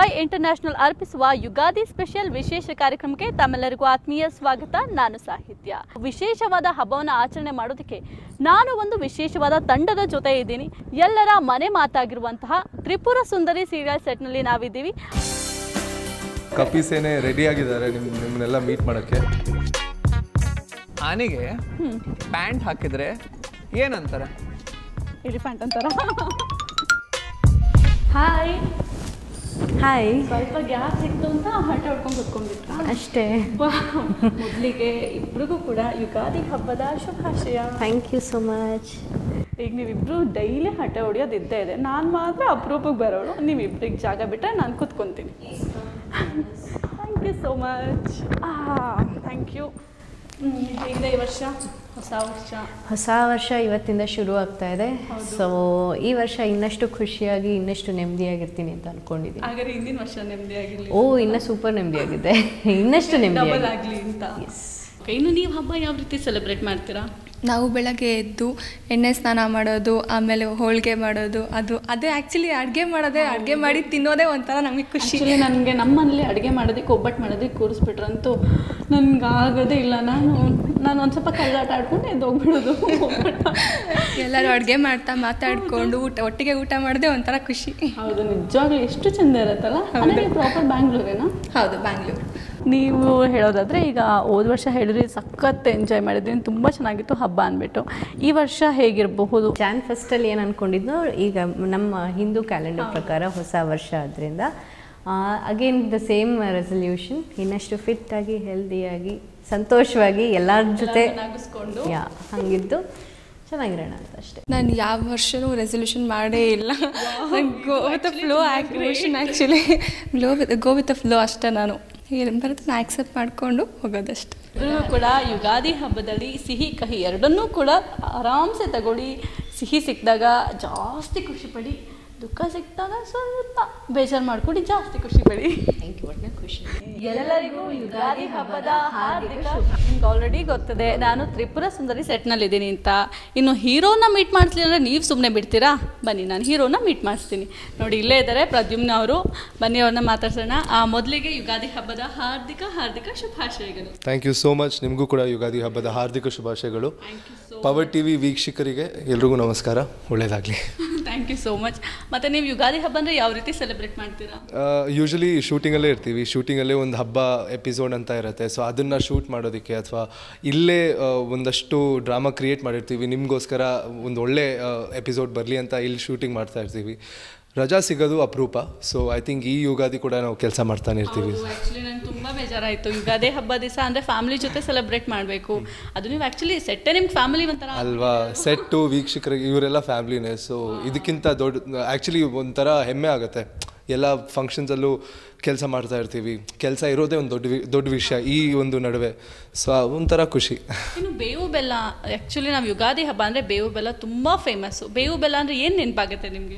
Y international ಅರ್ಪಿಸುವ Ugadi special ವಿಶೇಷ ಕಾರ್ಯಕ್ರಮಕ್ಕೆ ತಮ್ಮೆಲ್ಲರಿಗೂ ಆತ್ಮೀಯ ಸ್ವಾಗತ ನಾನು ಸಾಹಿತ್ಯ ವಿಶೇಷವಾದ ಹಬ್ಬವನ್ನು ಆಚರಣೆ ಮಾಡೋದಕ್ಕೆ ನಾನು ಒಂದು ವಿಶೇಷವಾದ ತಂಡದ ಜೊತೆ ಇದ್ದೀನಿ ಎಲ್ಲರ ಮನೆ ಮಾತಾಗಿರುವಂತಹ ತ್ರಿಪುರ ಸುಂದರಿ ಸೀರಿಯಲ್ ಸೆಟ್ನಲ್ಲಿ ನಾವಿದ್ದೀವಿ ಕಪಿ ಸೇನೆ ರೆಡಿ ಆಗಿದ್ದಾರೆ ನಿಮ್ ನಿಮ್ಮನ್ನೆಲ್ಲ ಮೀಟ್ ಮಾಡೋಕ್ಕೆ ಆನೆಗೆ ಪ್ಯಾಂಟ್ ಹಾಕಿದ್ರೆ ಏನಂತಾರೆ ಎಲಿಫೆಂಟ್ ಅಂತಾರ ಹಾಯ್ ಹಾಯ್ ಸ್ವಲ್ಪ ಗ್ಯಾಪ್ ಸಿಕ್ತು ಅಂತ ಹಠ ಹೊಡ್ಕೊಂಡು ಕುತ್ಕೊಂಡಿದ್ರ ಅಷ್ಟೇ ಮೊದಲಿಗೆ ಇಬ್ರಿಗೂ ಕೂಡ ಯುಗಾದಿ ಹಬ್ಬದ ಶುಭಾಶಯ ಥ್ಯಾಂಕ್ ಯು ಸೊ ಮಚ್ ಈಗ ನೀವಿಬ್ರು ಡೈಲಿ ಹಠ ಹೊಡಿಯೋದು ಇದ್ದೇ ಇದೆ ನಾನು ಮಾತ್ರ ಅಪರೂಪಕ್ಕೆ ಬರೋಳು ನೀವಿಬ್ರಿಗೆ ಜಾಗ ಬಿಟ್ಟರೆ ನಾನು ಕೂತ್ಕೊತೀನಿ thank you so much thank you ಹೇಗಿದೆ ಈ ವರ್ಷ ಹೊಸ ವರ್ಷ ಹೊಸ ವರ್ಷ ಇವತ್ತಿಂದ ಶುರು ಆಗ್ತಾ ಇದೆ ಸೊ ಈ ವರ್ಷ ಇನ್ನಷ್ಟು ಖುಷಿಯಾಗಿ ಇನ್ನಷ್ಟು ನೆಮ್ಮದಿಯಾಗಿರ್ತೀನಿ ಅಂತ ಅನ್ಕೊಂಡಿದ್ದೀನಿ ಹಾಗಾದ್ರೆ ಹಿಂದಿನ ವರ್ಷ ನೆಮ್ಮದಿಯಾಗಿರಲಿ ಓ ಇನ್ನ ಸೂಪರ್ ನೆಮ್ಮದಿಯಾಗಿದೆ ಇನ್ನಷ್ಟು ಡಬಲ್ ನೆಮ್ಮದಿಯಾಗಿ ಆಗಲಿ ಅಂತ Okay, ಇನ್ನು ನೀವು ಹಬ್ಬ ಯಾವ ರೀತಿ ಸೆಲೆಬ್ರೇಟ್ ಮಾಡ್ತೀರಾ ನಾವು ಬೆಳಗ್ಗೆ ಎದ್ದು ಎಣ್ಣೆ ಸ್ನಾನ ಮಾಡೋದು ಆಮೇಲೆ ಹೋಳಿಗೆ ಮಾಡೋದು ಅದು ಅದೇ ಆ್ಯಕ್ಚುಲಿ ಅಡುಗೆ ಮಾಡೋದೇ ಅಡುಗೆ ಮಾಡಿ ತಿನ್ನೋದೇ ಒಂಥರ ನಮಗೆ ಖುಷಿ ಆ್ಯಕ್ಚುಲಿ ನನಗೆ ನಮ್ಮನೇಲಿ ಅಡುಗೆ ಮಾಡೋದಕ್ಕೆ ಒಬ್ಬಟ್ಟು ಮಾಡೋದಕ್ಕೆ ಕೂರಿಸ್ಬಿಟ್ರಂತೂ ನನ್ಗೆ ಆಗೋದೇ ಇಲ್ಲ ನಾನು ನಾನು ಒಂದು ಸ್ವಲ್ಪ ಕಳ್ಳಾಟ ಆಡ್ಕೊಂಡು ಎದ್ದು ಹೋಗ್ಬಿಡೋದು ಎಲ್ಲರೂ ಅಡುಗೆ ಮಾಡ್ತಾ ಮಾತಾಡ್ಕೊಂಡು ಊಟ ಒಟ್ಟಿಗೆ ಊಟ ಮಾಡೋದೇ ಒಂಥರ ಖುಷಿ ಹೌದು ನಿಜವಾಗ್ಲೂ ಎಷ್ಟು ಚಂದ ಇರುತ್ತಲ್ಲ ಅಂದರೆ ಪ್ರಾಪರ್ ಬ್ಯಾಂಗ್ಳೂರೇನಾ ಹೌದು ಬ್ಯಾಂಗ್ಳೂರು ನೀವು ಹೇಳೋದಾದರೆ ಈಗ ಹೋದ ವರ್ಷ ಹೇಳಿದ್ರಿ ಸಖತ್ ಎಂಜಾಯ್ ಮಾಡಿದ್ರಿ ತುಂಬ ಚೆನ್ನಾಗಿತ್ತು ಹಬ್ಬ ಅಂದ್ಬಿಟ್ಟು ಈ ವರ್ಷ ಹೇಗಿರಬಹುದು ಜಾನ್ ಫಸ್ಟಲ್ಲಿ ಏನು ಅನ್ಕೊಂಡಿದ್ನೋ ಈಗ ನಮ್ಮ ಹಿಂದೂ ಕ್ಯಾಲೆಂಡರ್ ಪ್ರಕಾರ ಹೊಸ ವರ್ಷ ಆದ್ದರಿಂದ ಅಗೇನ್ ದ ಸೇಮ್ ರೆಸಲ್ಯೂಷನ್ ಇನ್ನಷ್ಟು ಫಿಟ್ ಆಗಿ ಹೆಲ್ದಿಯಾಗಿ ಸಂತೋಷವಾಗಿ ಎಲ್ಲರ ಜೊತೆ ನಗಿಸ್ಕೊಂಡು ಯಾ ಹಂಗಿದ್ದು ಚೆನ್ನಾಗಿರೋಣ ಅಂತ ಅಷ್ಟೇ ನಾನು ಯಾವ ವರ್ಷನೂ ರೆಸೊಲ್ಯೂಷನ್ ಮಾಡೇ ಇಲ್ಲ go with flow activation actually glow with go with flow ಅಷ್ಟೇ ನಾನು ಏನು ಬರುತ್ತೆ ನಾನು ಆಕ್ಸೆಪ್ಟ್ ಮಾಡಿಕೊಂಡು ಹೋಗೋದಷ್ಟೆ ಇದ್ರೂ ಕೂಡ ಯುಗಾದಿ ಹಬ್ಬದಲ್ಲಿ ಸಿಹಿ ಕಹಿ ಎರಡನ್ನೂ ಕೂಡ ಆರಾಮ್ಸೆ ತಗೊಳ್ಳಿ ಸಿಹಿ ಸಿಕ್ಕಿದಾಗ ಜಾಸ್ತಿ ಖುಷಿ ಪಡಿ ದುಃಖ ಸಿಕ್ಕಿದಾಗ ಸ್ವಲ್ಪ ಬೇಜಾರು ಮಾಡ್ಕೊಂಡು ಜಾಸ್ತಿ ಖುಷಿ ಪಡಿ ಥ್ಯಾಂಕ್ ಯು ಒಟ್ಟಿನ ಖುಷಿ ಎಲ್ಲರಿಗೂ ಯುಗಾದಿ ಹಬ್ಬದ ಹಾರ್ದಿಕ ನಿಮ್ಗೆ ಆಲ್ರೆಡಿ ಗೊತ್ತದೆ ನಾನು ತ್ರಿಪುರ ಸುಂದರಿ ಸೆಟ್ನಲ್ಲಿದ್ದೀನಿ ಅಂತ ಇನ್ನು ಹೀರೋನ ಮೀಟ್ ಮಾಡಿಸ್ಲಿ ಅಂದರೆ ನೀವು ಸುಮ್ಮನೆ ಬಿಡ್ತೀರಾ ಬನ್ನಿ ನಾನು ಹೀರೋನ ಮೀಟ್ ಮಾಡಿಸ್ತೀನಿ ನೋಡಿ ಇಲ್ಲೇ ಇದ್ದಾರೆ ಪ್ರದ್ಯುಮ್ನ ಅವರು ಬನ್ನಿ ಅವ್ರನ್ನ ಮಾತಾಡ್ಸೋಣ ಆ ಮೊದಲಿಗೆ ಯುಗಾದಿ ಹಬ್ಬದ ಹಾರ್ದಿಕ ಹಾರ್ದಿಕ ಶುಭಾಶಯಗಳು ಥ್ಯಾಂಕ್ ಯು ಸೋ ಮಚ್ ನಿಮಗೂ ಕೂಡ ಯುಗಾದಿ ಹಬ್ಬದ ಹಾರ್ದಿಕ ಶುಭಾಶಯಗಳು ಪವರ್ ಟಿ ವಿ ವೀಕ್ಷಕರಿಗೆ ಎಲ್ರಿಗೂ ನಮಸ್ಕಾರ ಒಳ್ಳೆಯದಾಗಲಿ ಥ್ಯಾಂಕ್ ಯು ಸೋ ಮಚ್ ಮತ್ತು ನೀವು ಯುಗಾದಿ ಹಬ್ಬ ಅಂದರೆ ಯಾವ ರೀತಿ ಸೆಲೆಬ್ರೇಟ್ ಮಾಡ್ತೀರಾ ಯೂಶಲಿ ಶೂಟಿಂಗಲ್ಲೇ ಇರ್ತೀವಿ ಶೂಟಿಂಗಲ್ಲೇ ಒಂದು ಹಬ್ಬ ಎಪಿಸೋಡ್ ಅಂತ ಇರುತ್ತೆ ಸೊ ಅದನ್ನು ಶೂಟ್ ಮಾಡೋದಕ್ಕೆ ಅಥವಾ ಇಲ್ಲೇ ಆ, ಒಂದಷ್ಟು ಡ್ರಾಮಾ ಕ್ರಿಯೇಟ್ ಮಾಡಿರ್ತೀವಿ ನಿಮಗೋಸ್ಕರ ಒಂದು ಒಳ್ಳೆ ಎಪಿಸೋಡ್ ಬರಲಿ ಅಂತ ಇಲ್ಲಿ ಶೂಟಿಂಗ್ ಮಾಡ್ತಾ ಇರ್ತೀವಿ ರಜಾ ಸಿಗೋದು ಅಪರೂಪ ಸೊ ಐ ಥಿಂಕ್ ಈ ಯುಗಾದಿ ಕೂಡ ನಾವು ಕೆಲಸ ಮಾಡ್ತಾನೆ ಇರ್ತೀವಿ ಆ್ಯಕ್ಚುಲಿ ನಂಗೆ ತುಂಬ ಬೇಜಾರಾಯಿತು ಯುಗಾದಿ ಹಬ್ಬ ದಿವಸ ಅಂದರೆ ಫ್ಯಾಮಿಲಿ ಜೊತೆ ಸೆಲೆಬ್ರೇಟ್ ಮಾಡಬೇಕು ಅದು ನೀವು ಆ್ಯಕ್ಚುಲಿ ಸೆಟ್ಟೇ ನಿಮ್ಗೆ ಫ್ಯಾಮಿಲಿ ಒಂಥರ ಅಲ್ವಾ ಸೆಟ್ಟು ವೀಕ್ಷಕರಿಗೆ ಇವರೆಲ್ಲ ಫ್ಯಾಮ್ಲಿನೇ ಸೊ ಇದಕ್ಕಿಂತ ದೊಡ್ಡ ಆ್ಯಕ್ಚುಲಿ ಒಂಥರ ಹೆಮ್ಮೆ ಆಗುತ್ತೆ ಎಲ್ಲ ಫಂಕ್ಷನ್ಸಲ್ಲೂ ಕೆಲಸ ಮಾಡ್ತಾ ಇರ್ತೀವಿ ಕೆಲಸ ಇರೋದೇ ಒಂದು ದೊಡ್ಡ ವಿ- ದೊಡ್ಡ ವಿಷಯ ಈ ಒಂದು ನಡುವೆ ಸೊ ಒಂಥರ ಖುಷಿ ಇನ್ನು ಬೇವು ಬೆಲ್ಲ ಆ್ಯಕ್ಚುಲಿ ನಾವು ಯುಗಾದಿ ಹಬ್ಬ ಅಂದರೆ ಬೇವು ಬೆಲ್ಲ ತುಂಬ ಫೇಮಸ್ಸು ಬೇವು ಬೆಲ್ಲ ಅಂದರೆ ಏನು ನೆನಪಾಗುತ್ತೆ ನಿಮಗೆ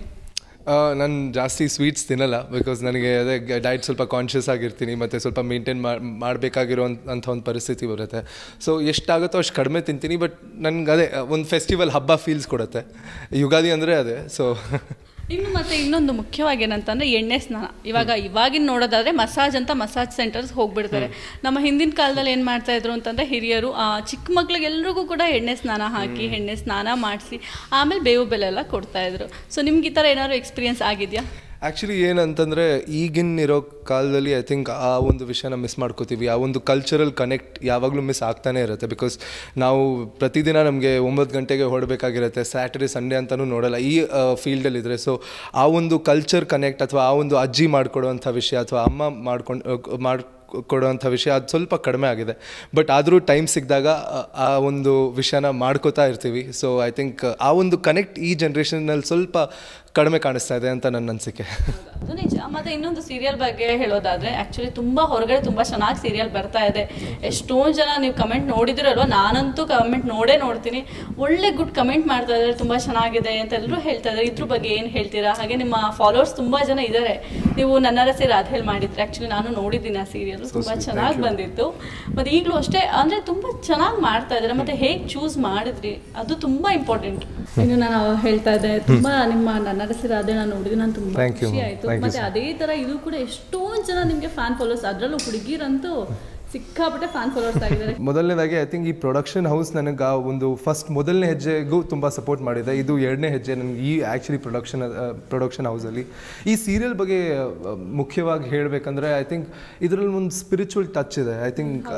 ನಾನು ಜಾಸ್ತಿ ಸ್ವೀಟ್ಸ್ ತಿನ್ನಲ್ಲ ಬಿಕಾಸ್ ನನಗೆ ಅದೇ ಡಯಟ್ ಸ್ವಲ್ಪ ಕಾನ್ಷಿಯಸ್ ಆಗಿರ್ತೀನಿ ಮತ್ತು ಸ್ವಲ್ಪ ಮೇಂಟೈನ್ ಮಾಡಬೇಕಾಗಿರೋ ಅಂಥ ಒಂದು ಪರಿಸ್ಥಿತಿ ಬರುತ್ತೆ ಸೊ ಎಷ್ಟಾಗುತ್ತೋ ಅಷ್ಟು ಕಡಿಮೆ ತಿಂತೀನಿ ಬಟ್ ನನಗೆ ಅದೇ ಒಂದು ಫೆಸ್ಟಿವಲ್ ಹಬ್ಬ ಫೀಲ್ಸ್ ಕೊಡುತ್ತೆ ಯುಗಾದಿ ಅಂದರೆ ಅದೇ ಸೊ ಇನ್ನು ಮತ್ತೆ ಇನ್ನೊಂದು ಮುಖ್ಯವಾಗಿ ಏನಂತಂದ್ರೆ ಎಣ್ಣೆ ಸ್ನಾನ ಇವಾಗ ಇವಾಗಿನ ನೋಡೋದಾದ್ರೆ ಮಸಾಜ್ ಅಂತ ಮಸಾಜ್ ಸೆಂಟರ್ಸ್ ಹೋಗ್ಬಿಡ್ತಾರೆ ನಮ್ಮ ಹಿಂದಿನ ಕಾಲದಲ್ಲಿ ಏನು ಮಾಡ್ತಾ ಇದ್ರು ಅಂತಂದ್ರೆ ಹಿರಿಯರು ಆ, ಚಿಕ್ಕ ಮಕ್ಳಿಗೆ ಎಲ್ರಿಗೂ ಕೂಡ ಎಣ್ಣೆ ಸ್ನಾನ ಹಾಕಿ ಎಣ್ಣೆ ಸ್ನಾನ ಮಾಡಿಸಿ ಆಮೇಲೆ ಬೇವು ಬೆಲ್ಲ ಎಲ್ಲ ಕೊಡ್ತಾ ಇದ್ರು ಸೊ ನಿಮ್ಗೆ ಈ ಥರ ಏನಾದ್ರು ಎಕ್ಸ್ಪೀರಿಯನ್ಸ್ ಆಗಿದೆಯಾ ಆ್ಯಕ್ಚುಲಿ ಏನಂತಂದರೆ ಈಗಿನ ಇರೋ ಕಾಲದಲ್ಲಿ ಐ ಥಿಂಕ್ ಆ ಒಂದು ವಿಷಯನ ಮಿಸ್ ಮಾಡ್ಕೋತೀವಿ ಆ ಒಂದು ಕಲ್ಚರಲ್ ಕನೆಕ್ಟ್ ಯಾವಾಗಲೂ ಮಿಸ್ ಆಗ್ತಾನೆ ಇರುತ್ತೆ ಬಿಕಾಸ್ ನಾವು ಪ್ರತಿದಿನ ನಮಗೆ ಒಂಬತ್ತು ಗಂಟೆಗೆ ಹೊರಡಬೇಕಾಗಿರುತ್ತೆ ಸ್ಯಾಟರ್ಡೆ ಸಂಡೇ ಅಂತಲೂ ನೋಡಲ್ಲ ಈ ಫೀಲ್ಡಲ್ಲಿ ಇದ್ದರೆ ಸೊ ಆ ಒಂದು ಕಲ್ಚರ್ ಕನೆಕ್ಟ್ ಅಥವಾ ಆ ಒಂದು ಅಜ್ಜಿ ಮಾಡಿಕೊಡುವಂಥ ವಿಷಯ ಅಥವಾ ಅಮ್ಮ ಮಾಡ್ಕೊಂಡು ಮಾಡಿ ಕೊಡುವಂಥ ವಿಷಯ ಅದು ಸ್ವಲ್ಪ ಕಡಿಮೆ ಆಗಿದೆ ಬಟ್ ಆದರೂ ಟೈಮ್ ಸಿಕ್ಕಿದಾಗ ಆ ಒಂದು ವಿಷಯನ ಮಾಡ್ಕೋತಾ ಇರ್ತೀವಿ ಸೊ ಐ ಥಿಂಕ್ ಆ ಒಂದು ಕನೆಕ್ಟ್ ಈ ಜನ್ರೇಷನಲ್ಲಿ ಸ್ವಲ್ಪ ಕಡಿಮೆ ಕಾಣಿಸ್ತಾ ಇದೆ ಅಂತ ನನ್ನ ಅನಿಸಿಕೆ ಅದು ನಿಜ ಮತ್ತೆ ಇನ್ನೊಂದು ಸೀರಿಯಲ್ ಬಗ್ಗೆ ಹೇಳೋದಾದ್ರೆ ಆಕ್ಚುಲಿ ತುಂಬಾ ಹೊರಗಡೆ ತುಂಬಾ ಚೆನ್ನಾಗಿ ಸೀರಿಯಲ್ ಬರ್ತಾ ಇದೆ ಎಷ್ಟೊಂದು ಜನ ನೀವು ಕಮೆಂಟ್ ನೋಡಿದಿರಲ್ವ ನಾನಂತೂ ಕಮೆಂಟ್ ನೋಡೇ ನೋಡ್ತೀನಿ ಒಳ್ಳೆ ಗುಡ್ ಕಮೆಂಟ್ ಮಾಡ್ತಾ ಇದ್ದಾರೆ ತುಂಬಾ ಚೆನ್ನಾಗಿದೆ ಅಂತ ಎಲ್ಲರೂ ಹೇಳ್ತಾ ಇದ್ದಾರೆ ಇದ್ರ ಬಗ್ಗೆ ಏನು ಹೇಳ್ತೀರಾ ಹಾಗೆ ನಿಮ್ಮ ಫಾಲೋವರ್ಸ್ ತುಂಬಾ ಜನ ಇದ್ದಾರೆ ನೀವು ನನ್ನ ರಸಿ ರಾಧೇಲ್ ಮಾಡಿದ್ರೆ ಆಕ್ಚುಲಿ ನಾನು ನೋಡಿದ್ದೀನಿ ಆ ಸೀರಿಯಲ್ ಹೇಳಿದ್ರು So ತುಂಬ sweet, ಚೆನ್ನಾಗಿ thank you. ಬಂದಿತ್ತು ಮತ್ತು ಈಗಲೂ ಅಷ್ಟೇ ಅಂದರೆ ತುಂಬ ಚೆನ್ನಾಗಿ ಮಾಡ್ತಾ ಇದ್ದಾರೆ ಮತ್ತು ಹೇಗೆ ಚೂಸ್ ಮಾಡಿದ್ರಿ ಅದು ತುಂಬ ಇಂಪಾರ್ಟೆಂಟ್ ಇನ್ನು ನಾನು ಹೇಳ್ತಾ ಇದ್ದೆ ತುಂಬ ನಿಮ್ಮ ನನ್ನ ರಾಧೆ ನಾನು ನೋಡಿದ್ರೆ ನಾನು ತುಂಬ Thank you, ಖುಷಿ ma'am. ಆಯಿತು Thank you, ಮತ್ತು sir. ಅದೇ ಥರ ಇದು ಕೂಡ ಎಷ್ಟೊಂದು ಜನ ನಿಮಗೆ ಫ್ಯಾನ್ ಫಾಲೋವರ್ಸ್ ಅದರಲ್ಲೂ ಹುಡುಗಿರಂತೂ ಸಿಕ್ಕಾಪಟ್ಟೆ ಫ್ಯಾನ್ ಫಾಲೋವರ್ಸ್ ಆಗಿದ್ದಾರೆ ಮೊದಲನೇದಾಗಿ ಐ ಥಿಂಕ್ ಈ ಪ್ರೊಡಕ್ಷನ್ ಹೌಸ್ ನನಗೆ ಆ ಒಂದು ಫಸ್ಟ್ ಮೊದಲನೇ ಹೆಜ್ಜೆಗೂ ತುಂಬ ಸಪೋರ್ಟ್ ಮಾಡಿದೆ ಇದು ಎರಡನೇ ಹೆಜ್ಜೆ ನನಗೆ ಈ ಆ್ಯಕ್ಚುಲಿ ಪ್ರೊಡಕ್ಷನ್ ಪ್ರೊಡಕ್ಷನ್ ಹೌಸಲ್ಲಿ ಈ ಸೀರಿಯಲ್ ಬಗ್ಗೆ ಆ, ಮುಖ್ಯವಾಗಿ ಹೇಳಬೇಕಂದ್ರೆ ಐ ಥಿಂಕ್ ಇದರಲ್ಲಿ ಒಂದು ಸ್ಪಿರಿಚುವಲ್ ಟಚ್ ಇದೆ ಐ ಥಿಂಕ್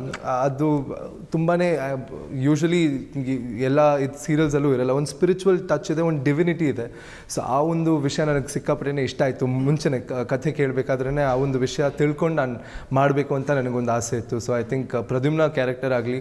ಅದು ತುಂಬಾ ಯೂಶಲಿ ಎಲ್ಲ ಇದು ಸೀರಿಯಲ್ಸಲ್ಲೂ ಇರಲ್ಲ ಒಂದು ಸ್ಪಿರಿಚುವಲ್ ಟಚ್ ಇದೆ ಒಂದು ಡಿವಿನಿಟಿ ಇದೆ ಸೊ ಆ ಒಂದು ವಿಷಯ ನನಗೆ ಸಿಕ್ಕಾಪಟ್ಟೆ ಇಷ್ಟ ಆಯಿತು ಮುಂಚೆನೆ ಕ- ಕಥೆ ಕೇಳಬೇಕಾದ್ರೆ ಆ ಒಂದು ವಿಷಯ ತಿಳ್ಕೊಂಡು ನಾನು ಮಾಡಬೇಕು ಅಂತ ನನಗೊಂದು ಆಸೆ ಇತ್ತು so I think Pradyumna character ಆಗಲಿ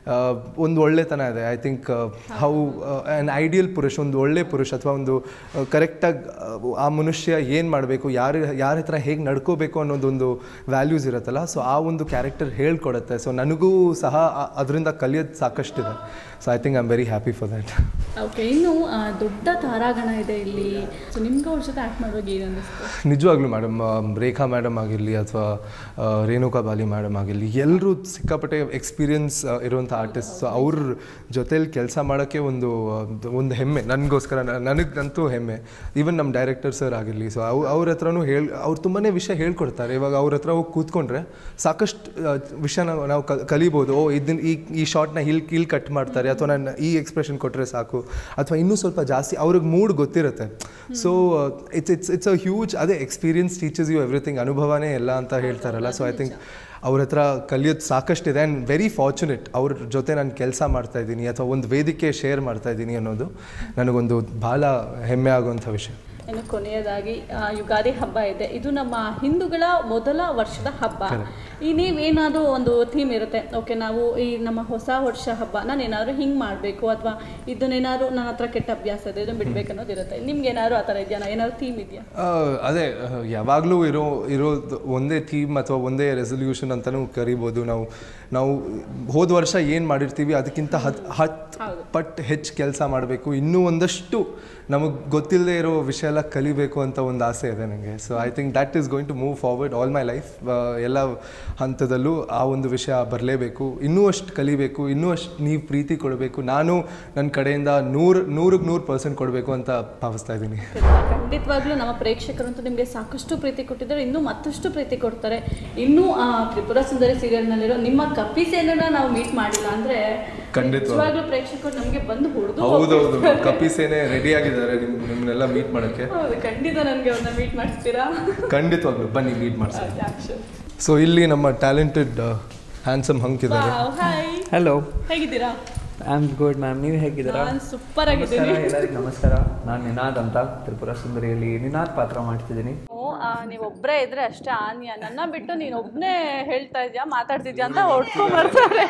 ಒಂದು ಒಳ್ಳೆತನ ಇದೆ I think how an ideal ಪುರುಷ ಒಂದು ಒಳ್ಳೆ ಪುರುಷ ಅಥವಾ ಒಂದು ಕರೆಕ್ಟಾಗಿ ಆ ಮನುಷ್ಯ ಏನು ಮಾಡಬೇಕು ಯಾರು ಯಾರ ಹತ್ರ ಹೇಗೆ ನಡ್ಕೋಬೇಕು ಅನ್ನೋದೊಂದು ವ್ಯಾಲ್ಯೂಸ್ ಇರುತ್ತಲ್ಲ ಸೊ ಆ ಒಂದು ಕ್ಯಾರೆಕ್ಟರ್ ಹೇಳ್ಕೊಡುತ್ತೆ ಸೊ ನನಗೂ ಸಹ ಅದರಿಂದ ಕಲಿಯೋದು ಸಾಕಷ್ಟಿದೆ so I think I am very happy for that okay ಇನ್ನು ಆ, ದೊಡ್ಡ ತಾರಾಗಣ ಇದೆ ಇಲ್ಲಿ ಸೊ ನಿಮ್ಗೆ ಅವ್ರ ಜೊತೆ ಆ್ಯಕ್ಟ್ ಮಾಡುವಾಗ ಏನು ಅನ್ನಿಸ್ತು ನಿಜವಾಗ್ಲೂ ಮೇಡಮ್ ರೇಖಾ ಮೇಡಮ್ ಆಗಿರಲಿ ಅಥವಾ ರೇಣುಕಾ ಬಾಲಿ ಮೇಡಮ್ ಆಗಿರಲಿ ಎಲ್ಲರೂ ಸಿಕ್ಕಾಪಟ್ಟೆ ಎಕ್ಸ್ಪೀರಿಯನ್ಸ್ ಇರುವಂಥ ಆರ್ಟಿಸ್ಟ್ ಸೊ ಅವ್ರ ಜೊತೇಲಿ ಕೆಲಸ ಮಾಡೋಕ್ಕೆ ಒಂದು ಆ, ಒಂದು ಹೆಮ್ಮೆ ನನಗೋಸ್ಕರ ನನಗಂತೂ ಹೆಮ್ಮೆ ಈವನ್ ನಮ್ಮ ಡೈರೆಕ್ಟರ್ ಸರ್ ಆಗಿರಲಿ ಸೊ ಅವು ಅವ್ರ ಹತ್ರನೂ ಹೇಳಿ ಅವ್ರು ತುಂಬಾ ವಿಷಯ ಹೇಳ್ಕೊಡ್ತಾರೆ ಇವಾಗ ಅವ್ರ ಹತ್ರ ಹೋಗಿ ಕೂತ್ಕೊಂಡ್ರೆ ಸಾಕಷ್ಟು ಆ, ವಿಷಯ ನಾವು ನಾವು ಕ- ಕಲಿಬೋದು ಓ ಇದನ್ನ ಈ ಈ ಶಾರ್ಟ್ನ ಇಲ್ಲಿ ಇಲ್ಲಿ ಕಟ್ ಮಾಡ್ತಾರೆ ಅಥವಾ ನಾನು ಈ ಎಕ್ಸ್ಪ್ರೆಷನ್ ಕೊಟ್ಟರೆ ಸಾಕು ಅಥವಾ ಇನ್ನೂ ಸ್ವಲ್ಪ ಜಾಸ್ತಿ ಅವ್ರಿಗೆ ಮೂಡ್ ಗೊತ್ತಿರುತ್ತೆ so it's it's it's a huge ಅದೇ ಎಕ್ಸ್ಪೀರಿಯನ್ಸ್ ಟೀಚರ್ಸ್ ಯು ಎವ್ರಿಥಿಂಗ್ ಅನುಭವನೇ ಎಲ್ಲ ಅಂತ ಹೇಳ್ತಾರಲ್ಲ ಸೊ ಐ ಥಿಂಕ್ ಅವ್ರ ಹತ್ರ ಕಲಿಯೋದು ಸಾಕಷ್ಟಿದೆ ಆ್ಯಂಡ್ ವೆರಿ ಫಾರ್ಚುನೇಟ್ ಅವ್ರ ಜೊತೆ ನಾನು ಕೆಲಸ ಮಾಡ್ತಾ ಇದ್ದೀನಿ ಅಥವಾ ಒಂದು ವೇದಿಕೆ ಶೇರ್ ಮಾಡ್ತಾ ಇದ್ದೀನಿ ಅನ್ನೋದು ನನಗೊಂದು ಭಾಳ ಹೆಮ್ಮೆ ಆಗುವಂಥ ವಿಷಯ ಇನ್ನು ಕೊನೆಯದಾಗಿ ಆ, ಯುಗಾದಿ ಹಬ್ಬ ಇದೆ ಇದು ನಮ್ಮ ಹಿಂದೂಗಳ ಮೊದಲ ವರ್ಷದ ಹಬ್ಬ ಈ ನೀವೇನಾದರೂ ಒಂದು ಥೀಮ್ ಇರುತ್ತೆ ಓಕೆ ನಾವು ಈ ನಮ್ಮ ಹೊಸ ವರ್ಷ ಹಬ್ಬ ನಾನು ಏನಾದ್ರು ಹಿಂಗೆ ಮಾಡಬೇಕು ಅಥವಾ ಇದನ್ನೇನಾದ್ರು ನನ್ನ ಹತ್ರ ಕೆಟ್ಟ ಅಭ್ಯಾಸ ಇದೆ ಇದನ್ನು ಬಿಡ್ಬೇಕು ಅನ್ನೋದು ಇರುತ್ತೆ ನಿಮ್ಗೆ ಏನಾದ್ರು ಆ ಥರ ಇದೆಯಾ ಏನಾದ್ರು ಥೀಮ್ ಇದೆಯಾ ಆ, ಅದೇ ಯಾವಾಗಲೂ ಇರೋ ಇರೋದು ಒಂದೇ ಥೀಮ್ ಅಥವಾ ಒಂದೇ ರೆಸೊಲ್ಯೂಷನ್ ಅಂತಲೂ ಕರಿಬೋದು ನಾವು ನಾವು ಹೋದ ವರ್ಷ ಏನು ಮಾಡಿರ್ತೀವಿ ಅದಕ್ಕಿಂತ ಹತ್ತು ಹತ್ತು ಪಟ್ಟು ಹೆಚ್ಚು ಕೆಲಸ ಮಾಡಬೇಕು ಇನ್ನೂ ಒಂದಷ್ಟು ನಮಗೆ ಗೊತ್ತಿಲ್ಲದೆ ಇರೋ ವಿಷಯ ಎಲ್ಲ ಕಲಿಬೇಕು ಅಂತ ಒಂದು ಆಸೆ ಇದೆ ನನಗೆ so I think that is going to move forward all my life ಎಲ್ಲ ಹಂತದಲ್ಲೂ ಆ ಒಂದು ವಿಷಯ ಬರಲೇಬೇಕು ಇನ್ನೂ ಅಷ್ಟು ಕಲಿಬೇಕು ಇನ್ನೂ ಅಷ್ಟು ನೀವು ಪ್ರೀತಿ ಕೊಡಬೇಕು ನಾನು ನನ್ನ ಕಡೆಯಿಂದ ನೂರು ನೂರಿಗೆ ನೂರು ಪರ್ಸೆಂಟ್ ಕೊಡಬೇಕು ಅಂತ ಭಾವಿಸ್ತಾ ಇದ್ದೀನಿ ಖಂಡಿತವಾಗ್ಲೂ ನಮ್ಮ ಪ್ರೇಕ್ಷಕರಂತೂ ನಿಮಗೆ ಸಾಕಷ್ಟು ಪ್ರೀತಿ ಕೊಟ್ಟಿದ್ದಾರೆ ಇನ್ನೂ ಮತ್ತಷ್ಟು ಪ್ರೀತಿ ಕೊಡ್ತಾರೆ ಇನ್ನೂ ಆ ತ್ರಿಪುರ ಸುಂದರಿ ಸೀರಿಯಲ್ನಲ್ಲಿರೋ ನಿಮ್ಮ ಕಪಿಸೇನನ್ನ ನಾವು ಮೀಟ್ ಮಾಡಿಲ್ಲ ಅಂದ್ರೆ ಖಂಡಿತವಾಗ್ಲೂ. ನಿಜವಾಗ್ಲೂ ಪ್ರೇಕ್ಷಕರು ನಮಗೆ ಬಂದು ಹೊಡೆದು ಹೌದೌದು ಕಪಿಸೇನೆ ರೆಡಿ ಆಗಿದ್ದಾರೆ ನಿಮ್ ನಿಮ್ಮನ್ನೆಲ್ಲ ಮೀಟ್ ಮಾಡೋಕ್ಕೆ ಹೌದು ಖಂಡಿತ ನನಗೆ ಅವ್ರನ್ನ ಮೀಟ್ ಮಾಡಿಸ್ತೀರಾ ಖಂಡಿತವಾಗ್ಲು ಬನ್ನಿ ಮೀಟ್ ಮಾಡ್ಸಿ Action. ಸೊ ಇಲ್ಲಿ ನಮ್ಮ ಟ್ಯಾಲೆಂಟೆಡ್ ಹ್ಯಾಂಡ್ಸಮ್ ಹಂಕ್ ಇದ್ದಾರೆ Wow, hi. ಹಲೋ ಹೇಗಿದ್ದೀರಾ ಐ ಆಮ್ ಗುಡ್ ಮ್ಯಾಮ್ ನೀವು ಹೇಗಿದ್ದೀರಾ ನಾನು ಸೂಪರ್ ನಮಸ್ಕಾರ ಆಗಿದ್ದೀನಿ ಎಲ್ಲರಿಗೂ ನಮಸ್ಕಾರ ನಾನು ನಿನಾದ್ ಅಂತ ತ್ರಿಪುರ ಸುಂದರಿಯಲ್ಲಿ ನಿನಾದ್ ಪಾತ್ರ ಮಾಡ್ತಿದ್ದೀನಿ ನೀವು ಒಬ್ಬರೇ ಇದ್ರೆ ಅಷ್ಟೇ ಆನ್ಯ ನನ್ನ ಬಿಟ್ಟು ನೀನು ಒಬ್ಬನೇ ಹೇಳ್ತಾ ಇದ್ಯಾ ಮಾತಾಡ್ತಿದ್ಯಾ ಅಂತ ಹೊಡ್ಕೊಂಡ್ ಬರ್ತಾರೆ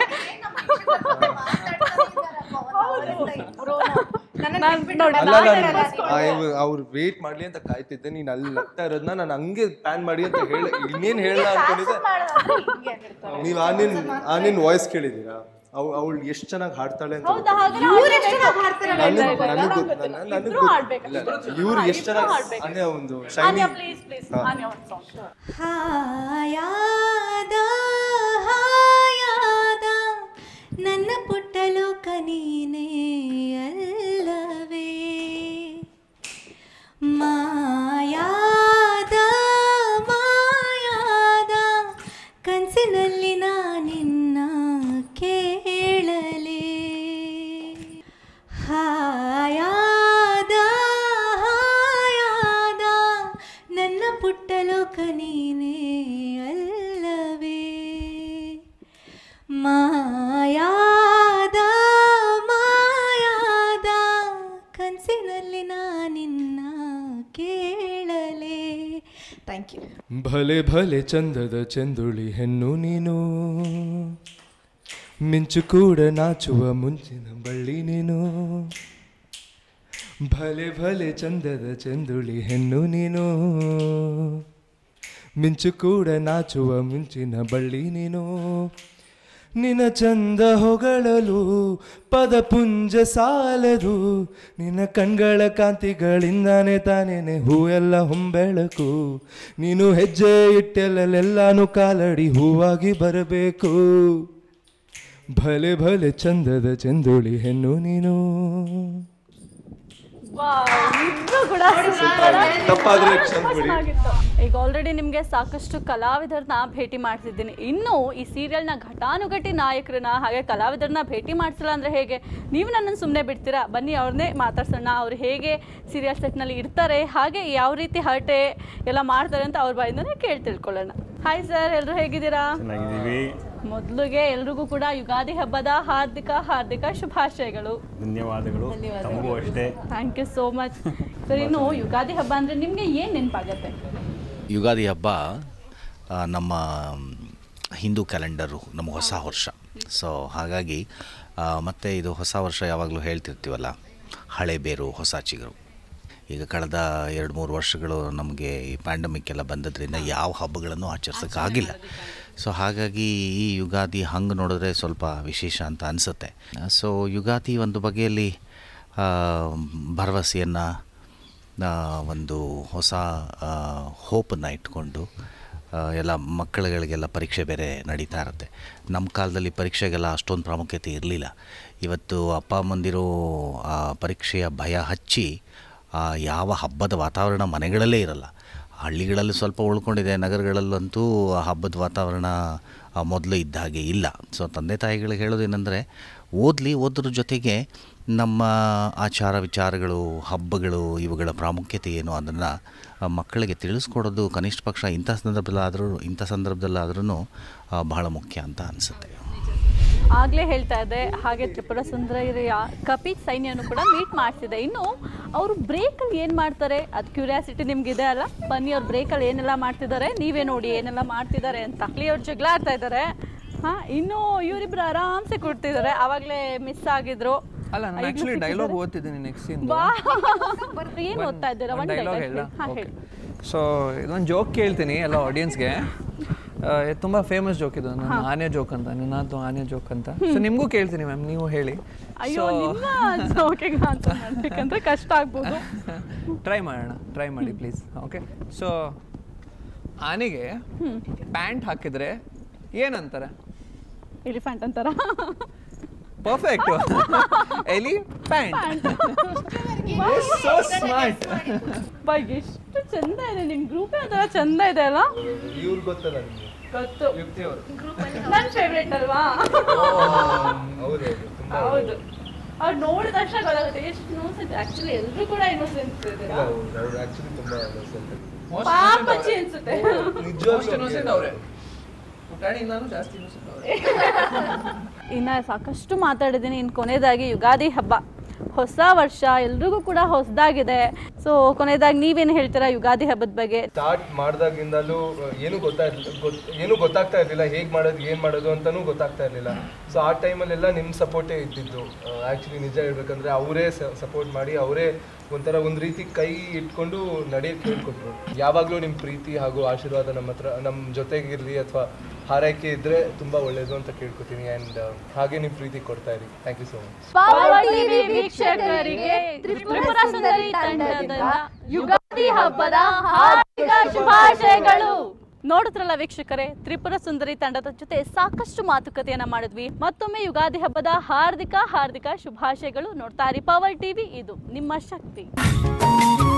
ನಾನ್ ನೋಡಿ, ಅಲ್ಲ ನಾನ್ ನಾನು ಅವ್ರು ವೇಟ್ ಮಾಡ್ಲಿ ಅಂತ ಕಾಯ್ತಿದ್ದೆ ನೀನ್ ಅಲ್ಲಿ ನಗ್ತಾ ಇರೋದನ್ನ ನಾನು ಹಂಗೆ ಪ್ಲಾನ್ ಮಾಡಿ ಅಂತ ಹೇಳಿ ಇನ್ನೇನ್ ಹೇಳ ಅನ್ಕೊಂಡಿದ್ದೆ ನೀವ್ ಆ ನಿನ್ ಆ ನಿನ್ ವಾಯ್ಸ್ ಕೇಳಿದೀರಾ ಅವ್ ಅವಳು ಎಷ್ಟು ಚೆನ್ನಾಗಿ ಹಾಡ್ತಾಳೆ ಅಂತ ಹೌದಾ? ಹಾಗಾದ್ರೆ ಆಡ್ಬೇಕು. ನನಗ್- ಇಲ್ಲ, ಇಲ್ಲ, ನನಗ್ ಇಲ್ಲ, ಗೊತ್ತ- ಇಲ್ಲ, ನನ್- ನನಗ್ ಇಬ್ರು ಗೊತ್ತ- ಆಡ್ಬೇಕು. ಇಲ್ಲ, ಇಲ್ಲ, ಇಬ್ರು ಇವ್ರು ಹಾ, ಎಷ್ಟು ಇಬ್ರು ಚೆನ್ನಾಗಿ ಆಡ್ಬೇಕು. ಅನ್ನೋ ಒಂದು ಶೈನಿ ಆನ್ಯ ಪ್ಲೀಸ್ ಪ್ಲೀಸ್ ಆನ್ಯ ಒಂದು ಸಾಂಗ್ ಹಾಯಾದ ಹಾಯಾದ ನನ್ನ ಪುಟ್ಟ ಲೋಕ ನೀನೇ ಅಲ್ಲವೇ ಮಾಯಾದ ಮಾಯಾದ ಕನಸಿನಲ್ಲಿ ನಾನಿನ್ನ ಕೇಳಲೇ ಹಾಯಾದ ಹಾಯಾದ ನನ್ನ ಪುಟ್ಟ ಲೋಕ ನೀನೇ ಅಲ್ಲವೇ ಮಾಯಾದ ಮಾಯಾದ ಕನಸಿನಲ್ಲಿ ನಾನಿನ್ನ ಕೇಳಲೇ ಥ್ಯಾಂಕ್ ಯು ಭಲೆ ಭಲೆ ಚಂದದ ಚಂದುಳಿ ಹೆಣ್ಣು ನೀನು ಮಿಂಚು ಕೂಡ ನಾಚುವ ಮುಂಚಿನ ಬಳ್ಳಿ ನೀನು ಭಲೆ ಭಲೆ ಚಂದದ ಚಂದುಳಿ ಹೆಣ್ಣು ನೀನು ಮಿಂಚು ಕೂಡ ನಾಚುವ ಮುಂಚಿನ ಬಳ್ಳಿ ನೀನು ನಿನ್ನ ಚಂದ ಹೊಗಳಲು ಪದಪುಂಜ ಸಾಲದು ನಿನ್ನ ಕಣ್ಗಳ ಕಾಂತಿಗಳಿಂದಾನೆ ತಾನೇನೆ ಹೂವೆಲ್ಲ ಹೊಂಬೆಳಕು ನೀನು ಹೆಜ್ಜೆ ಇಟ್ಟೆಲ್ಲೆಲ್ಲಾನು ಕಾಲಡಿ ಹೂವಾಗಿ ಬರಬೇಕು ಭಲೆ ಭಲೆ ಚಂದದ ಚಂದುಳಿ ಹೆಣ್ಣು ನೀನು ಇಬ್ರು ಕೂಡ super ಆಗಿ ತಪ್ಪಾದ್ರೆ ತುಂಬಾ ಕ್ಷಮಿಸ್ಬಿಡಿ. ಚೆನ್ನಾಗಿತ್ತು. ಈಗ ಆಲ್ರೆಡಿ ನಿಮಗೆ ಸಾಕಷ್ಟು ಕಲಾವಿದರನ್ನ ಭೇಟಿ ಮಾಡ್ತಿದ್ದೀನಿ ಇನ್ನು ಈ ಸೀರಿಯಲ್ನ ಘಟಾನುಘಟಿ ನಾಯಕರನ್ನ ಹಾಗೆ ಕಲಾವಿದರನ್ನ ಭೇಟಿ ಮಾಡಿಸಿಲ್ಲ ಅಂದ್ರೆ ಹೇಗೆ ನೀವು ನನ್ನನ್ನು ಸುಮ್ಮನೆ ಬಿಡ್ತೀರಾ ಬನ್ನಿ ಅವ್ರನ್ನೇ ಮಾತಾಡ್ಸೋಣ ಅವ್ರು ಹೇಗೆ ಸೀರಿಯಲ್ ಸೆಟ್ನಲ್ಲಿ ಇರ್ತಾರೆ ಹಾಗೆ ಯಾವ ರೀತಿ ಹರಟೆ ಎಲ್ಲ ಮಾಡ್ತಾರೆ ಅಂತ ಅವ್ರ ಬಾಯಿಂದನೇ ಕೇಳಿ ತಿಳ್ಕೊಳ್ಳೋಣ ಹಾಯ್ ಸರ್ ಎಲ್ಲರೂ ಹೇಗಿದ್ದೀರಾ ಚೆನ್ನಾಗಿದ್ದೀವಿ ಮೊದಲಿಗೆ ಎಲ್ರಿಗೂ ಕೂಡ ಯುಗಾದಿ ಹಬ್ಬದ ಹಾರ್ದಿಕ ಹಾರ್ದಿಕ ಶುಭಾಶಯಗಳು ಧನ್ಯವಾದಗಳು ತಮಗೂ ಅಷ್ಟೇ thank you so much sir ಇನ್ನು ಯುಗಾದಿ ಹಬ್ಬ ಅಂದ್ರೆ ನಿಮ್ಗೆ ಏನ್ ನೆನಪಾಗತ್ತೆ ಯುಗಾದಿ ಹಬ್ಬ ಆ, ನಮ್ಮ ಹಿಂದೂ ಕ್ಯಾಲೆಂಡರು ನಮ್ಮ ಹೊಸ ವರ್ಷ ಸೊ ಹಾಗಾಗಿ ಆ, ಮತ್ತೆ ಇದು ಹೊಸ ವರ್ಷ ಯಾವಾಗಲೂ ಹೇಳ್ತಿರ್ತೀವಲ್ಲ ಹಳೆ ಬೇರು ಹೊಸ ಚಿಗುರು ಈಗ ಕಳೆದ ಎರಡು ಮೂರು ವರ್ಷಗಳು ನಮಗೆ ಈ ಪ್ಯಾಂಡಮಿಕ್ ಎಲ್ಲ ಬಂದದ್ರಿಂದ ಯಾವ ಹಬ್ಬಗಳನ್ನು ಆಚರಿಸೋಕ್ಕಾಗಿಲ್ಲ ಸೊ ಹಾಗಾಗಿ ಈ ಯುಗಾದಿ ಹಂಗೆ ನೋಡಿದ್ರೆ ಸ್ವಲ್ಪ ವಿಶೇಷ ಅಂತ ಅನಿಸುತ್ತೆ ಸೊ ಯುಗಾದಿ ಒಂದು ಬಗೆಯಲ್ಲಿ ಆ, ಭರವಸೆಯನ್ನು ಆ, ಒಂದು ಹೊಸ ಹೋಪನ್ನು ಇಟ್ಕೊಂಡು ಆ, ಎಲ್ಲ ಮಕ್ಕಳುಗಳಿಗೆಲ್ಲ ಪರೀಕ್ಷೆ ಬೇರೆ ನಡೀತಾ ಇರುತ್ತೆ ನಮ್ಮ ಕಾಲದಲ್ಲಿ ಪರೀಕ್ಷೆಗೆಲ್ಲ ಅಷ್ಟೊಂದು ಪ್ರಾಮುಖ್ಯತೆ ಇರಲಿಲ್ಲ ಇವತ್ತು ಅಪ್ಪ ಅಮ್ಮಂದಿರು ಆ ಪರೀಕ್ಷೆಯ ಭಯ ಹಚ್ಚಿ ಆ ಯಾವ ಹಬ್ಬದ ವಾತಾವರಣ ಮನೆಗಳಲ್ಲೇ ಇರಲ್ಲ ಹಳ್ಳಿಗಳಲ್ಲಿ ಸ್ವಲ್ಪ ಉಳ್ಕೊಂಡಿದೆ ನಗರಗಳಲ್ಲಂತೂ ಆ ಹಬ್ಬದ ವಾತಾವರಣ ಆ, ಮೊದಲು ಇದ್ದ ಹಾಗೆ ಇಲ್ಲ ಸೊ ತಂದೆ ತಾಯಿಗಳಿಗೆ ಹೇಳೋದೇನೆಂದರೆ ಓದಲಿ ಓದ್ರ ಜೊತೆಗೆ ನಮ್ಮ ಆಚಾರ ವಿಚಾರಗಳು ಹಬ್ಬಗಳು ಇವುಗಳ ಪ್ರಾಮುಖ್ಯತೆ ಏನು ಅದನ್ನು ಮಕ್ಕಳಿಗೆ ತಿಳಿಸ್ಕೊಡೋದು ಕನಿಷ್ಠ ಪಕ್ಷ ಇಂಥ ಸಂದರ್ಭದಲ್ಲಾದರೂ ಇಂಥ ಸಂದರ್ಭದಲ್ಲಾದ್ರೂ ಬಹಳ ಮುಖ್ಯ ಅಂತ ಅನಿಸುತ್ತೆ ಆಗ್ಲೇ ಹೇಳ್ತಾ ಇದ್ದೆ ಹಾಗೆ ತ್ರಿಪುರ ಸುಂದರಿಯ ಕಪಿ ಸೈನ್ಯನು ಕೂಡ ಮೀಟ್ ಮಾಡ್ತಿದೆ ಇನ್ನು ಅವರು ಬ್ರೇಕಲ್ಲಿ ಏನು ಮಾಡ್ತಾರೆ ಅದು ಕ್ಯೂರಿಯಾಸಿಟಿ ನಿಮ್ಗಿದೆ ಅಲ್ಲ ಬನ್ನಿ ಅವ್ರು ಬ್ರೇಕಲ್ಲಿ ಏನೆಲ್ಲ ಮಾಡ್ತಿದ್ದಾರೆ ನೀವೇ ನೋಡಿ ಏನೆಲ್ಲ ಮಾಡ್ತಿದ್ದಾರೆ ಅಂತ ಅಲ್ಲಿ ಅವ್ರು ಜಗಳ ಆಡ್ತಾ ಇದ್ದಾರೆ ಹಾಂ ಇನ್ನು ಇವರಿಬ್ರು ಆರಾಮ್ಸೆ ಕೂಡ್ತಿದ್ದಾರೆ ಆವಾಗಲೇ ಮಿಸ್ ಆಗಿದ್ರು ಅಲ್ಲ ನಾನು ಆಕ್ಚುಲಿ ಡೈಲಾಗ್ ಓದ್ತಿದ್ದೀನಿ ನೆಕ್ಸ್ಟ್ ಸೀನ್ ಬಾ ಏನು ಓದ್ತಾ ಇದ್ದೀರಾ ಒಂದು ಡೈಲಾಗ್ ಡೈಲಾಗ್ ಹೇಳ ಹಾಂ ಓಕೆ ಹೇಳಿ ಸೊ ಇದೊಂದು ಜೋಕ್ ಕೇಳ್ತೀನಿ ಎಲ್ಲ ಆಡಿಯನ್ಸ್ಗೆ ತುಂಬ ಫೇಮಸ್ ಜೋಕ್ ಇದು ನನ್ನ ಆನೆ ಜೋಕ್ ಅಂತ ನಿನ್ನದು ಆನೆ ಜೋಕ್ ಅಂತ ಸೊ ನಿಮಗೂ ಕೇಳ್ತೀನಿ ಮ್ಯಾಮ್ ನೀವು ಹೇಳಿ ಅಯ್ಯೋ ನಿಮ್ಮ ಜೋಕಿಗೆ ಅಂತ ಮಾಡ್ಬೇಕಂದ್ರೆ ಕಷ್ಟ ಆಗ್ಬೋದು ಟ್ರೈ ಮಾಡೋಣ ಟ್ರೈ ಮಾಡಿ ಪ್ಲೀಸ್ ಓಕೆ ಸೊ ಆನೆಗೆ ಪ್ಯಾಂಟ್ ಹಾಕಿದ್ರೆ ಏನಂತಾರೆ ಎಲಿಫೆಂಟ್ ಅಂತಾರ ಪರ್ಫೆಕ್ಟ್ ಎಲಿ ಪ್ಯಾಂಟ್ ಸೋ ಸ್ಮಾರ್ಟ್ ಬಾ ಎಷ್ಟು ಚಂದ ಇದೆ ನಿಮ್ ಗ್ರೂಪೇ ಒಂಥರ ಚಂದ ಇದೆ ಅಲ್ಲ ಇವ್ರು ಗೊತ್ತಲ್ಲ ನಿಮ್ಗೆ ಗೊತ್ತು ನನ್ನ ಫೇವ್ರೇಟ್ ಅಲ್ವಾ ಹೌದೌದು ತುಂಬಾ ಹೌದು ಅವ್ರು ನೋಡಿದ ತಕ್ಷಣ ಗೊತ್ತಾಗುತ್ತೆ ಎಷ್ಟು ಇನ್ನೋಸೆಂಟ್ ಆಕ್ಚುಲಿ ಎಲ್ಲರೂ ಕೂಡ ಇನ್ನೋಸೆಂಟ್ ಇದ್ದೀರಾ ಅವ್ರು ಆಕ್ಚುಲಿ ತುಂಬಾ innocent. ಪಾಪಚ್ಚಿ ಅನ್ಸುತ್ತೆ ನಿಜವಾಗ್ಲೂ ಅವ್ರೆ. ಜಾಸ್ತಿ ಇನ್ನ ಸಾಕಷ್ಟು ಮಾತಾಡಿದ್ದೀನಿ ಇನ್ನು ಕೊನೆಯದಾಗಿ ಯುಗಾದಿ ಹಬ್ಬ ಹೊಸ ವರ್ಷ ಎಲ್ರಿಗೂ ಕೂಡ ಹೊಸದಾಗಿದೆ ಸೊ ಕೊನೆಯದಾಗಿ ನೀವೇನು ಹೇಳ್ತೀರಾ ಯುಗಾದಿ ಹಬ್ಬದ ಬಗ್ಗೆ ಸ್ಟಾರ್ಟ್ ಮಾಡಿದಾಗಿಂದಲೂ ಏನು ಗೊತ್ತಾಗ್ಲಿಲ್ಲ ಗೊತ್ ಏನು ಗೊತ್ತಾಗ್ತಾ ಇರಲಿಲ್ಲ ಹೇಗೆ ಮಾಡೋದು ಏನು ಮಾಡೋದು ಅಂತಲೂ ಗೊತ್ತಾಗ್ತಾ ಇರಲಿಲ್ಲ ಸೊ ಆ ಟೈಮಲ್ಲೆಲ್ಲ ನಿಮ್ಮ ಸಪೋರ್ಟೇ ಇದ್ದಿದ್ದು ಆ್ಯಕ್ಚುಲಿ ನಿಜ ಹೇಳ್ಬೇಕಂದ್ರೆ ಅವರೇ ಸಪೋರ್ಟ್ ಮಾಡಿ ಅವರೇ ಒಂಥರ ಒಂದು ರೀತಿ ಕೈ ಇಟ್ಕೊಂಡು ನಡೆಯಕ್ಕೆ ಹೇಳ್ಕೊಟ್ರು ಯಾವಾಗಲೂ ನಿಮ್ಮ ಪ್ರೀತಿ ಹಾಗೂ ಆಶೀರ್ವಾದ ನಮ್ಮ ಹತ್ರ ನಮ್ಮ ಜೊತೆಗಿರಲಿ ಅಥವಾ ಹಾರೈಕೆ ಇದ್ದರೆ ತುಂಬ ಒಳ್ಳೆಯದು ಅಂತ ಕೇಳ್ಕೊತೀನಿ ಆ್ಯಂಡ್ ಹಾಗೆ ನಿಮ್ಮ ಪ್ರೀತಿ ಕೊಡ್ತಾ ಇರಿ thank you so much power TV ವೀಕ್ಷಕರಿಗೆ ತ್ರಿಪುರ ಸುಂದರಿ ತಂಡದಿಂದ ಯುಗಾದಿ ಹಬ್ಬದ ಹಾರ್ದಿಕ ಶುಭಾಶಯಗಳು ನೋಡಿದ್ರಲ್ಲ ವೀಕ್ಷಕರೇ ತ್ರಿಪುರ ಸುಂದರಿ ತಂಡದ ಜೊತೆ ಸಾಕಷ್ಟು ಮಾತುಕತೆಯನ್ನ ಮಾಡಿದ್ವಿ ಮತ್ತೊಮ್ಮೆ ಯುಗಾದಿ ಹಬ್ಬದ ಹಾರ್ದಿಕ ಹಾರ್ದಿಕ ಶುಭಾಶಯಗಳು ನೋಡ್ತಾ ಇರಿ ಪವರ್ ಟಿವಿ ಇದು ನಿಮ್ಮ ಶಕ್ತಿ